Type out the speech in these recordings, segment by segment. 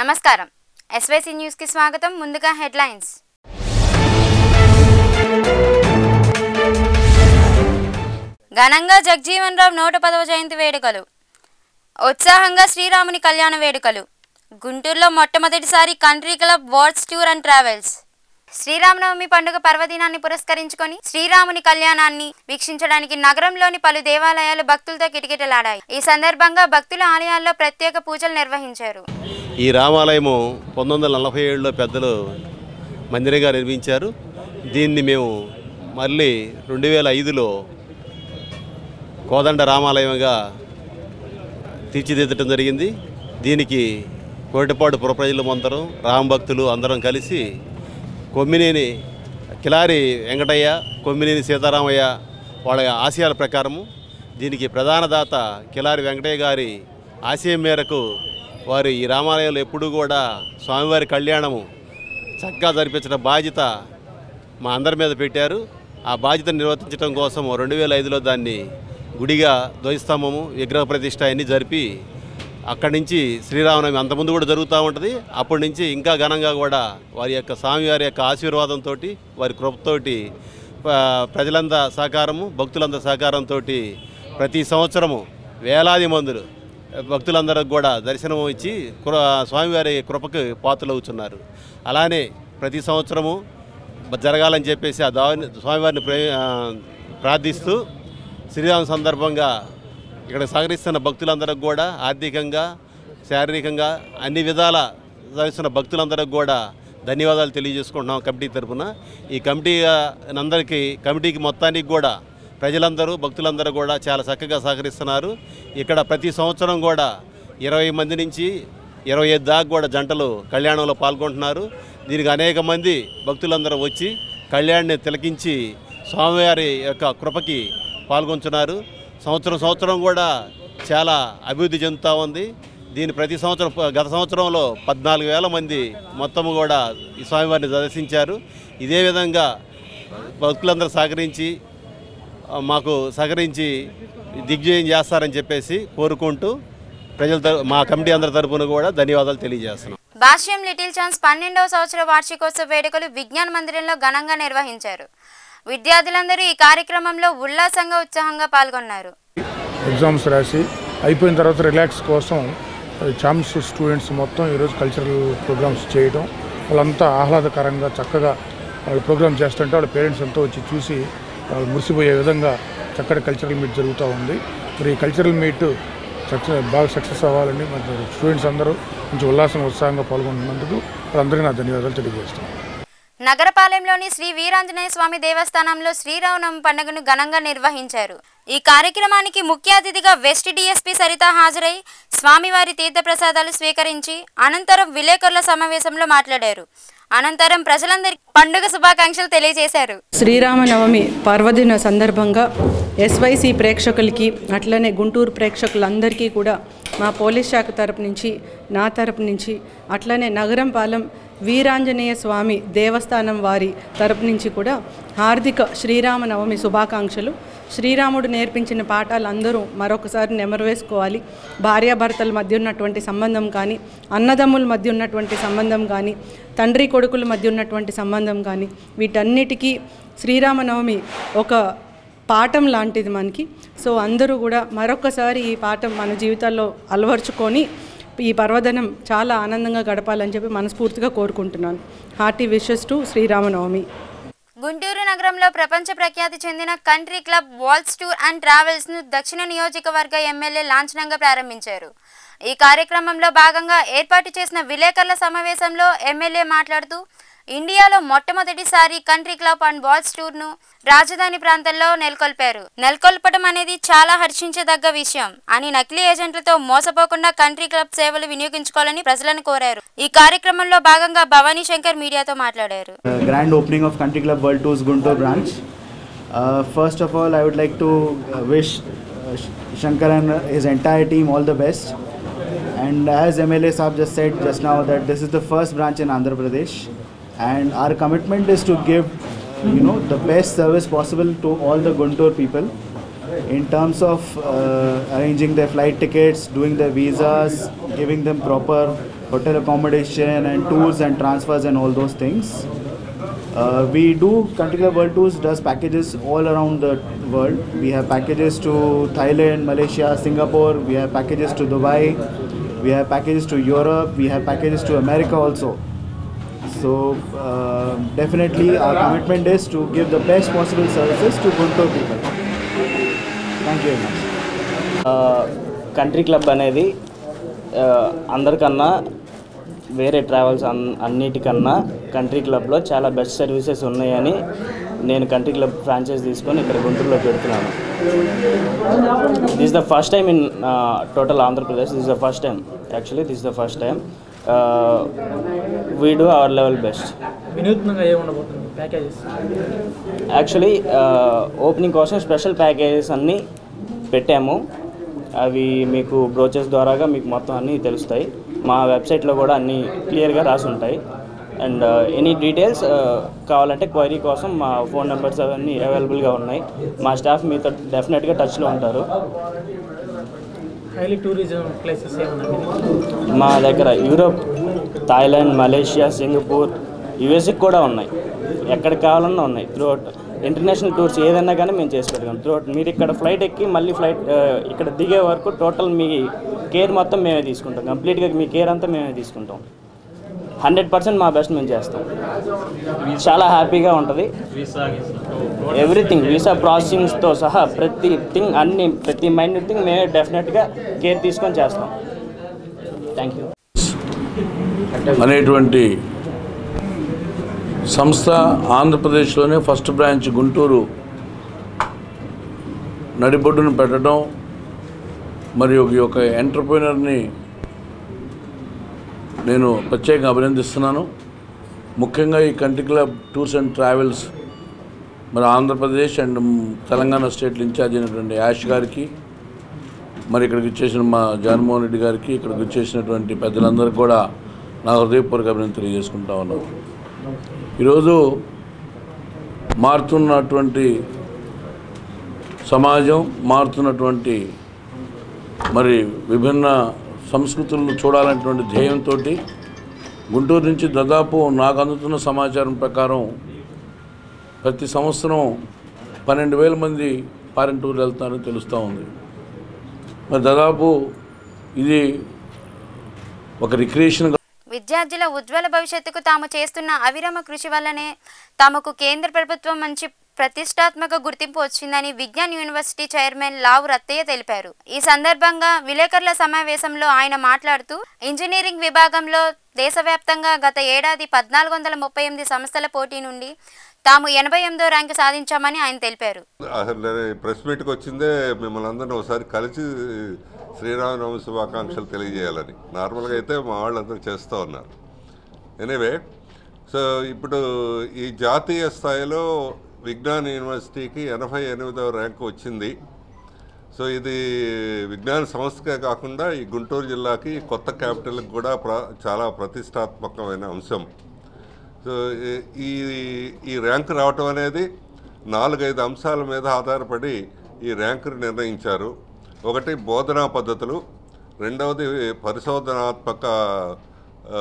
నమస్కారం SYC news కి స్వాగతం ముందుగా హెడ్లైన్స్ ఘనంగా జగ్జీవన్ రావు నూట పదవ జయంతి వేడుకలు ఉత్సాహంగా శ్రీరాముని కళ్యాణ వేడుకలు గుంటూరులో మొట్టమొదటిసారి country club worlds tour and travels Sri Ramanavami పండుగ పర్వదినాన్ని పురస్కరించుకొని శ్రీరాముని కళ్యాణాన్ని వీక్షించడానికి నగరంలోని పలు దేవాలయాలు భక్తులతో కిటకిటలాడాయి ఈ సందర్భంగా భక్తుల ఆలయాల్లో ప్రత్యేక పూజలు నిర్వహించారు ఈ రామాలయము పంతొమ్మిది వందల నలభై ఏడులో పెద్దలు మందిరంగా నిర్మించారు దీన్ని మేము మళ్ళీ రెండు వేల ఐదులో కోదండ రామాలయంగా తీర్చిదిద్దటం జరిగింది దీనికి కోటిపాడు పురప్రజలు అందరం రామభక్తులు అందరం కలిసి కొమ్మినేని కిలారి వెంకటయ్య కొమ్మినేని సీతారామయ్య వాళ్ళ ఆశయాల ప్రకారము దీనికి ప్రధాన దాత కిలారి వెంకటయ్య గారి ఆశయం మేరకు వారు ఈ రామాలయంలో ఎప్పుడూ కూడా స్వామివారి కళ్యాణము చక్కగా జరిపించిన బాధ్యత మా అందరి మీద పెట్టారు ఆ బాధ్యతను నిర్వర్తించడం కోసం రెండు వేల ఐదులో దాన్ని గుడిగా ధ్వజస్తంభము విగ్రహ ప్రతిష్ట అన్ని జరిపి అక్కడి నుంచి శ్రీరామనవమి అంతకుముందు కూడా జరుగుతూ ఉంటుంది అప్పటి నుంచి ఇంకా ఘనంగా కూడా వారి యొక్క స్వామివారి యొక్క ఆశీర్వాదంతో వారి కృపతోటి ప- ప్రజలంతా సహకారము భక్తులంతా సహకారంతో ప్రతి సంవత్సరము వేలాది మందులు భక్తులందరికి కూడా దర్శనం ఇచ్చి కృ స్వామివారి కృపకు పాత్రలు అవుతున్నారు అలానే ప్రతి సంవత్సరము జరగాలని చెప్పేసి ఆ దాని స్వామివారిని ప్రే- ఆ, ప్రార్థిస్తూ శ్రీరామ సందర్భంగా ఇక్కడ సహకరిస్తున్న భక్తులందరికి కూడా ఆర్థికంగా శారీరకంగా అన్ని విధాల సహకరిస్తున్న భక్తులందరికి కూడా ధన్యవాదాలు తెలియజేసుకుంటున్నాం కమిటీ తరఫున ఈ కమిటీ ఆ, అందరికీ కమిటీకి మొత్తానికి కూడా ప్రజలందరూ భక్తులందరూ కూడా చాలా చక్కగా సహకరిస్తున్నారు ఇక్కడ ప్రతి సంవత్సరం కూడా ఇరవై మంది నుంచి ఇరవై ఐదు దాకా కూడా జంటలు కళ్యాణంలో పాల్గొంటున్నారు దీనికి అనేక మంది భక్తులందరూ వచ్చి కళ్యాణ్ని తిలకించి స్వామివారి యొక్క కృపకి పాల్గొంటున్నారు సంవత్సరం సంవత్సరం కూడా చాలా అభివృద్ధి చెందుతూ ఉంది దీని ప్రతి సంవత్సరం గత సంవత్సరంలో పద్నాలుగు వేల మంది మొత్తము కూడా ఈ స్వామివారిని దర్శించారు ఇదే విధంగా భక్తులందరూ సహకరించి ఆ, మాకు సహకరించి దిగ్విజయం చేస్తారని చెప్పేసి కోరుకుంటూ ప్రజల తర- మా కమిటీ అందరి తరపున కూడా ధన్యవాదాలు తెలియజేస్తున్నాం భాష్యం లిటిల్ ఛాన్స్ పన్నెండవ సంవత్సర వార్షికోత్సవ వేడుకలు విజ్ఞాన మందిరంలో ఘనంగా నిర్వహించారు విద్యార్థులందరూ ఈ కార్యక్రమంలో ఉల్లాసంగా ఉత్సాహంగా పాల్గొన్నారు ఎగ్జామ్స్ రాసి అయిపోయిన తర్వాత రిలాక్స్ కోసం చామ్స్ స్టూడెంట్స్ మొత్తం ఈరోజు కల్చరల్ ప్రోగ్రామ్స్ చేయడం వాళ్ళంతా ఆహ్లాదకరంగా చక్కగా వాళ్ళు ప్రోగ్రామ్ చేస్తుంటే వాళ్ళ పేరెంట్స్ అంతా వచ్చి చూసి వాళ్ళు మురిసిపోయే విధంగా చక్కటి కల్చరల్ మీట్ జరుగుతూ ఉంది మరి ఈ కల్చరల్ మీట్ సక్సెస్ బాగా సక్సెస్ అవ్వాలని మరి స్టూడెంట్స్ అందరూ కొంచెం ఉల్లాసం ఉత్సాహంగా పాల్గొంటున్నందుకు వాళ్ళందరికీ నా ధన్యవాదాలు తెలియజేస్తాను నగరపాలెంలోని శ్రీ వీరాంజనేయ స్వామి దేవస్థానంలో శ్రీరామనవమి పండుగను ఘనంగా నిర్వహించారు ఈ కార్యక్రమానికి ముఖ్య అతిథిగా వెస్ట్ డిఎస్పీ సరిత హాజరై స్వామివారి తీర్థప్రసాదాలు స్వీకరించి అనంతరం విలేకరుల సమావేశంలో మాట్లాడారు అనంతరం ప్రజలందరికీ పండుగ శుభాకాంక్షలు తెలియజేశారు శ్రీరామనవమి పర్వదిన సందర్భంగా ఎస్వైసి ప్రేక్షకులకి అట్లనే గుంటూరు ప్రేక్షకులందరికీ కూడా మా పోలీస్ శాఖ తరపు నుంచి నా తరపు నుంచి అట్లనే నగరం పాలెం వీరాంజనేయ స్వామి దేవస్థానం వారి తరపు నుంచి కూడా హార్దిక శ్రీరామనవమి శుభాకాంక్షలు శ్రీరాముడు నేర్పించిన పాఠాలు అందరూ మరొకసారి నెమరవేసుకోవాలి భార్యాభర్తల మధ్య ఉన్నటువంటి సంబంధం కానీ అన్నదమ్ముల మధ్య ఉన్నటువంటి సంబంధం కానీ తండ్రి కొడుకుల మధ్య ఉన్నటువంటి సంబంధం కానీ వీటన్నిటికీ శ్రీరామనవమి ఒక పాఠం లాంటిది మనకి సో అందరూ కూడా మరొకసారి ఈ పాఠం మన జీవితాల్లో అలవర్చుకొని ఈ పర్వదినం చాలా ఆనందంగా గడపాలని చెప్పి మనస్ఫూర్తిగా కోరుకుంటున్నాను hearty wishes to Sri Ramanavami Guntur నగరంలో ప్రపంచ ప్రఖ్యాతి చెందిన country club worlds tour and travels ను దక్షిణ నియోజకవర్గ ఎమ్మెల్యే లాంఛనంగా ప్రారంభించారు ఈ కార్యక్రమంలో భాగంగా ఏర్పాటు చేసిన విలేకరుల సమావేశంలో ఎమ్మెల్యే మాట్లాడుతూ ఇండియాలో మొట్టమొదటిసారి కంట్రీ క్లబ్ అండ్ బాల్స్ టూర్ ను రాజధాని ప్రాంతంలో నెలకొల్పారు నెలకొల్పడం అనేది చాలా హర్షించదగ్గ విషయం అని నకిలీ ఏజెంట్లతో మోసపోకుండా కంట్రీ క్లబ్ సేవలు వినియోగించుకోవాలని ప్రజలను కోరారు ఈ కార్యక్రమంలో భాగంగా భవానీ శంకర్ మీడియాతో మాట్లాడారు uh, grand opening of Country Club World Tours Guntur branch. Uh, first of all, I would like to uh, wish uh, Sh- Shankar and his entire team all the best. And as MLA Saab just said just now that this is the first branch in Andhra Pradesh, and our commitment is to give, you know, the best service possible to all the Guntur people in terms of uh, arranging their flight tickets, doing their visas, giving them proper hotel accommodation and tours and transfers and all those things. Uh, we do Country Club World Tours does packages all around the world. We have packages to Thailand, Malaysia, Singapore. We have packages to Dubai. We have packages to Europe. We have packages to America also. So uh, definitely our commitment is to give the best possible services to Guntur people. Thank you very much. Country club అనేది ఆ, అందరికన్నా వేరే travels అన్ అన్నిటికన్నా country క్లబ్లో చాలా best services ఉన్నాయని నేను country club franchise తీసుకొని ఇక్కడ గుంటూరులో పెడుతున్నాను this the first time in total Andhra Pradesh this the first time actually this the first time we do our level best వినూత్నంగా ఏముండబోతుంది ప్యాకేజెస్ యాక్చువల్లీ ఓపెనింగ్ కోసం స్పెషల్ ప్యాకేజెస్ అన్నీ పెట్టాము అవి మీకు బ్రోచెస్ ద్వారాగా మీకు మొత్తం అన్నీ తెలుస్తాయి మా వెబ్సైట్లో కూడా అన్నీ క్లియర్గా రాసి ఉంటాయి అండ్ ఎనీ డీటెయిల్స్ కావాలంటే క్వైరీ కోసం మా ఫోన్ నెంబర్స్ అవన్నీ అవైలబుల్గా ఉన్నాయి మా స్టాఫ్ మీతో డెఫినెట్గా టచ్లో ఉంటారు హైలీ టూరిజం ప్లేసెస్ ఏమన్నా మా దగ్గర యూరోప్ థాయిలాండ్ మలేషియా సింగపూర్ యుఎస్కి కూడా ఉన్నాయి ఎక్కడికి కావాలన్నా ఉన్నాయి త్రూ అవుట్ ఇంటర్నేషనల్ టూర్స్ ఏదైనా కానీ మేము చేసి పెడతాం త్రూ అవుట్ మీరు ఇక్కడ ఫ్లైట్ ఎక్కి మళ్ళీ ఫ్లైట్ ఇక్కడ దిగే వరకు టోటల్ మీ కేర్ మొత్తం మేమే తీసుకుంటాం కంప్లీట్గా మీ కేర్ అంతా మేమే తీసుకుంటాం హండ్రెడ్ పర్సెంట్ మా బెస్ట్ మేము చేస్తాం చాలా హ్యాపీగా ఉంటుంది ఎవ్రీథింగ్ వీసా ప్రాసెసింగ్స్తో సహా ప్రతి థింగ్ అన్ని ప్రతి మైండ్ థింగ్ మేమే డెఫినెట్గా కేర్ తీసుకొని చేస్తాం థ్యాంక్ యూ అనేటువంటి సంస్థ ఆంధ్రప్రదేశ్లోనే ఫస్ట్ బ్రాంచ్ గుంటూరు నడిబొడ్డును పెట్టడం మరియు ఈ యొక్క ఎంటర్ప్రీనర్ని నేను ప్రత్యేకంగా అభినందిస్తున్నాను ముఖ్యంగా ఈ country club tours and travels మరి ఆంధ్రప్రదేశ్ అండ్ తెలంగాణ స్టేట్లు ఇన్ఛార్జ్ అయినటువంటి యాష్ గారికి మరి ఇక్కడికి వచ్చేసిన మా జగన్మోహన్ రెడ్డి గారికి ఇక్కడికి వచ్చేసినటువంటి పెద్దలందరికీ కూడా నా హృదయపూర్వక అభినందన తెలియజేసుకుంటా ఉన్నాను ఈరోజు మారుతున్నటువంటి సమాజం మారుతున్నటువంటి మరి విభిన్న సంస్కృతులను చూడాలనేటువంటి ధ్యేయంతో గుంటూరు నుంచి దాదాపు నాకు అందుతున్న సమాచారం ప్రకారం ప్రతి సంవత్సరం పన్నెండు వేల మంది ఫారెన్ టూర్లు వెళ్తున్నారని తెలుస్తూ ఉంది మరి దాదాపు ఇది ఒక రిక్రియేషన్ విద్యార్థుల ఉజ్వల భవిష్యత్తుకు తాము చేస్తున్న అవిరమ కృషి వల్లనే తమకు కేంద్ర ప్రభుత్వం మంచి ప్రతిష్టాత్మక గుర్తింపు వచ్చిందని విజ్ఞాన్ యూనివర్సిటీ చైర్మన్ లావు రత్తయ్య తెలిపారు ఈ సందర్భంగా విలేకరుల సమావేశంలో ఆయన మాట్లాడుతూ ఇంజనీరింగ్ విభాగంలో దేశవ్యాప్తంగా గత ఏడాది పద్నాలుగు వందల ముప్పై ఎనిమిది సంస్థల పోటీ నుండి తాము ఎనభై ఎనిమిదో ర్యాంకు సాధించామని ఆయన తెలిపారు అసలు నేను ప్రెస్ మీట్కి వచ్చిందే మిమ్మల్ని అందరినీ ఒకసారి కలిసి శ్రీరామనవమి శుభాకాంక్షలు తెలియజేయాలని నార్మల్గా అయితే మా వాళ్ళందరూ చేస్తూ ఉన్నారు ఎనీవే సో ఇప్పుడు ఈ జాతీయ స్థాయిలో విజ్ఞాన్ యూనివర్సిటీకి ఎనభై ఎనిమిదవ ర్యాంకు వచ్చింది సో ఇది విజ్ఞాన సంస్థకే కాకుండా ఈ గుంటూరు జిల్లాకి కొత్త క్యాపిటల్కి కూడా ప్ర చాలా ప్రతిష్టాత్మకమైన అంశం సో ఈ- ఈ ఈ ర్యాంకు రావటం అనేది నాలుగైదు అంశాల మీద ఆధారపడి ఈ ర్యాంకును నిర్ణయించారు ఒకటి బోధనా పద్ధతులు రెండవది పరిశోధనాత్మక ఆ,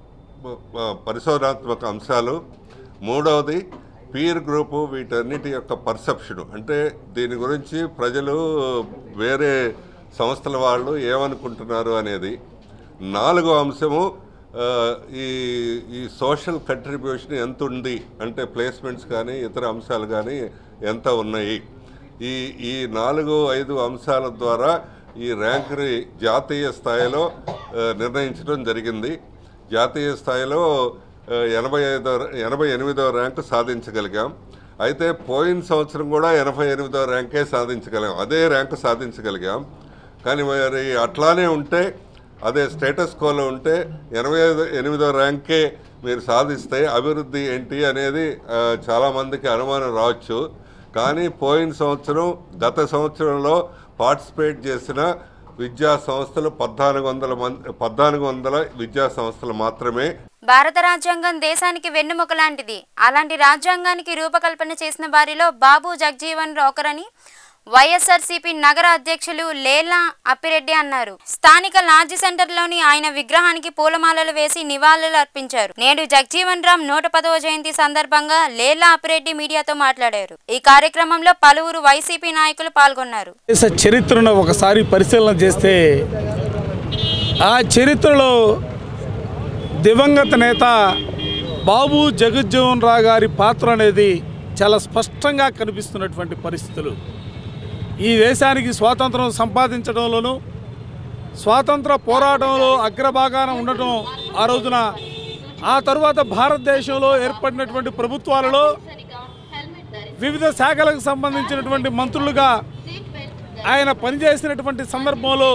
ఆ, పరిశోధనాత్మక అంశాలు మూడవది పీర్ గ్రూపు వీటన్నిటి యొక్క పర్సెప్షను అంటే దీని గురించి ప్రజలు వేరే సంస్థల వాళ్ళు ఏమనుకుంటున్నారు అనేది నాలుగో అంశము ఆ, ఈ ఈ సోషల్ కంట్రిబ్యూషన్ ఎంత ఉంది అంటే ప్లేస్మెంట్స్ కానీ ఇతర అంశాలు కానీ ఎంత ఉన్నాయి ఈ ఈ నాలుగు ఐదు అంశాల ద్వారా ఈ ర్యాంకుని జాతీయ స్థాయిలో ఆ, నిర్ణయించడం జరిగింది జాతీయ స్థాయిలో ఆ, ఎనభై ఐదో ఎనభై ఎనిమిదో ర్యాంకు సాధించగలిగాం అయితే పోయిన సంవత్సరం కూడా ఎనభై ఎనిమిదో ర్యాంకే సాధించగలిగాం అదే ర్యాంకు సాధించగలిగాం కానీ మరి అట్లానే ఉంటే అదే స్టేటస్ కోలో ఉంటే ఎనభై ఐదు ఎనిమిదో ర్యాంకే మీరు సాధిస్తే అభివృద్ధి ఏంటి అనేది ఆ, చాలామందికి అనుమానం రావచ్చు కానీ పోయిన సంవత్సరం గత సంవత్సరంలో పార్టిసిపేట్ చేసిన విద్యా సంస్థలు పద్నాలుగు వందల మంది పద్నాలుగు వందల విద్యా సంస్థలు మాత్రమే భారత రాజ్యాంగం దేశానికి వెన్నెముక లాంటిది అలాంటి రాజ్యాంగానికి రూపకల్పన చేసిన వారిలో బాబు జగ్జీవన్ ఒకరని వైఎస్ఆర్సీపీ నగర అధ్యక్షులు లేలా అప్పిరెడ్డి అన్నారు స్థానిక లాడ్జి సెంటర్లోని ఆయన విగ్రహానికి పూలమాలలు వేసి నివాళులు అర్పించారు నేడు జగ్జీవన్ రామ్ నూట పదవ జయంతి సందర్భంగా లేలా అప్పిరెడ్డి మీడియాతో మాట్లాడారు ఈ కార్యక్రమంలో పలువురు వైసీపీ నాయకులు పాల్గొన్నారు దేశ చరిత్రను ఒకసారి పరిశీలన చేస్తే ఆ చరిత్రలో దివంగత నేత బాబు జగజ్జీవన్ రావు గారి పాత్ర అనేది చాలా స్పష్టంగా కనిపిస్తున్నటువంటి పరిస్థితులు ఈ దేశానికి స్వాతంత్రం సంపాదించడంలోనూ స్వాతంత్ర పోరాటంలో అగ్రభాగాన ఉండటం ఆ రోజున ఆ తరువాత భారతదేశంలో ఏర్పడినటువంటి ప్రభుత్వాలలో వివిధ శాఖలకు సంబంధించినటువంటి మంత్రులుగా ఆయన పనిచేసినటువంటి సందర్భంలో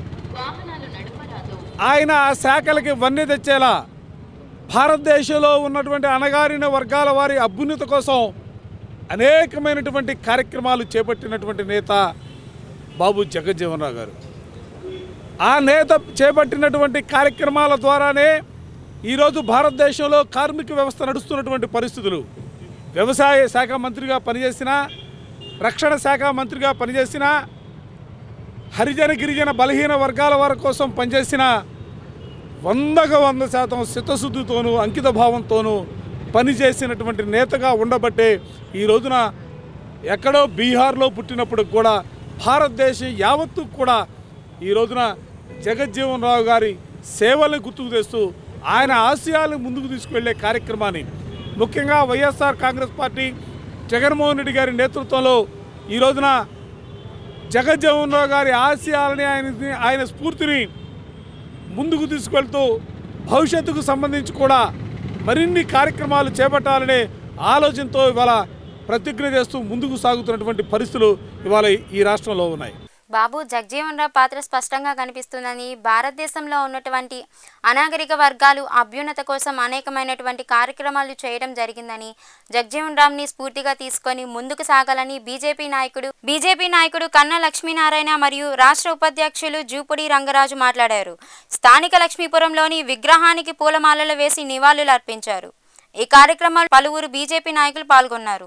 ఆయన ఆ శాఖలకి వన్నె తెచ్చేలా భారతదేశంలో ఉన్నటువంటి అణగారిన వర్గాల వారి అభ్యున్నత కోసం అనేకమైనటువంటి కార్యక్రమాలు చేపట్టినటువంటి నేత బాబు జగజ్జీవన్ రావు గారు ఆ నేత చేపట్టినటువంటి కార్యక్రమాల ద్వారానే ఈరోజు భారతదేశంలో కార్మిక వ్యవస్థ నడుస్తున్నటువంటి పరిస్థితులు వ్యవసాయ శాఖ మంత్రిగా పనిచేసిన రక్షణ శాఖ మంత్రిగా పనిచేసిన హరిజన గిరిజన బలహీన వర్గాల వారి కోసం పనిచేసిన వందకు వంద శాతం చిత్తశుద్ధితోనూ అంకిత భావంతోనూ పనిచేసినటువంటి నేతగా ఉండబట్టే ఈ రోజున ఎక్కడో బీహార్లో పుట్టినప్పుడు కూడా భారతదేశం యావత్తు కూడా ఈ రోజున జగజ్జీవన్ రావు గారి సేవల్ని గుర్తుకు తెస్తూ ఆయన ఆశయాలను ముందుకు తీసుకువెళ్ళే కార్యక్రమాన్ని ముఖ్యంగా వైఎస్ఆర్ కాంగ్రెస్ పార్టీ జగన్మోహన్ రెడ్డి గారి నేతృత్వంలో ఈ రోజున జగజ్జీవన్ రావు గారి ఆశయాలని ఆయన ఆయన స్ఫూర్తిని ముందుకు తీసుకెళ్తూ భవిష్యత్తుకు సంబంధించి కూడా మరిన్ని కార్యక్రమాలు చేపట్టాలనే ఆలోచనతో ఇవాళ ప్రతిజ్ఞ చేస్తూ ముందుకు సాగుతున్నటువంటి పరిస్థితులు ఇవాళ ఈ రాష్ట్రంలో ఉన్నాయి బాబు జగ్జీవన్ రావు పాత్ర స్పష్టంగా కనిపిస్తుందని భారతదేశంలో ఉన్నటువంటి అనాగరిక వర్గాలు అభ్యున్నత కోసం అనేకమైనటువంటి కార్యక్రమాలు చేయడం జరిగిందని జగ్జీవన్ రామ్ని స్ఫూర్తిగా తీసుకొని ముందుకు సాగాలని బీజేపీ నాయకుడు బీజేపీ నాయకుడు కన్నా లక్ష్మీనారాయణ మరియు రాష్ట్ర ఉపాధ్యక్షులు జూపుడి రంగరాజు మాట్లాడారు స్థానిక లక్ష్మీపురంలోని విగ్రహానికి పూలమాలలు వేసి నివాళులు అర్పించారు ఈ కార్యక్రమంలో పలువురు బీజేపీ నాయకులు పాల్గొన్నారు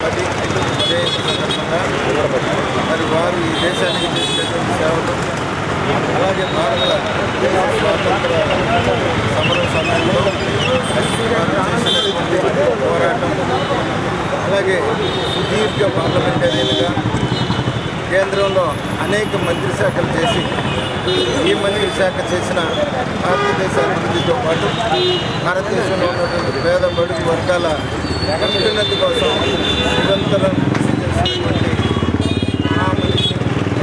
మరి వారు ఈ దేశానికి చేసినటువంటి సేవలు అలాగే భారత దేశ స్వాతంత్ర సమర సమయంలో వారు చేసినటువంటి పోరాటం అలాగే సుదీర్ఘ పార్లమెంటరీలుగా కేంద్రంలో అనేక మంత్రి శాఖలు చేసి ఈ మంత్రి శాఖ చేసిన భారతదేశ అభివృద్ధితో పాటు భారతదేశంలో ఉన్నటువంటి పేద బడుగు వర్గాల అభ్యున్నతి కోసం నిరంతరం కృషి చేసినటువంటి మహామనిషి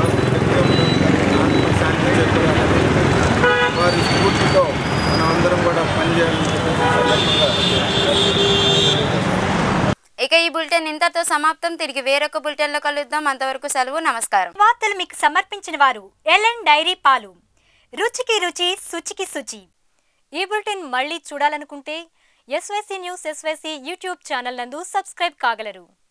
శాంతి చేకూరాలని వారి స్ఫూర్తితో మనం అందరం కూడా పనిచేయాలని ఇక ఈ బులెటిన్ ఇంతతో సమాప్తం తిరిగి వేరొక బులెటిన్లో కలుద్దాం అంతవరకు సెలవు నమస్కారం వార్తలు మీకు సమర్పించిన వారు ఎల్ఎన్ డైరీ పాలు రుచికి రుచి శుచికి శుచి ఈ బులెటిన్ మళ్ళీ చూడాలనుకుంటే SYC news SYC YouTube channel నందు సబ్స్క్రైబ్ కాగలరు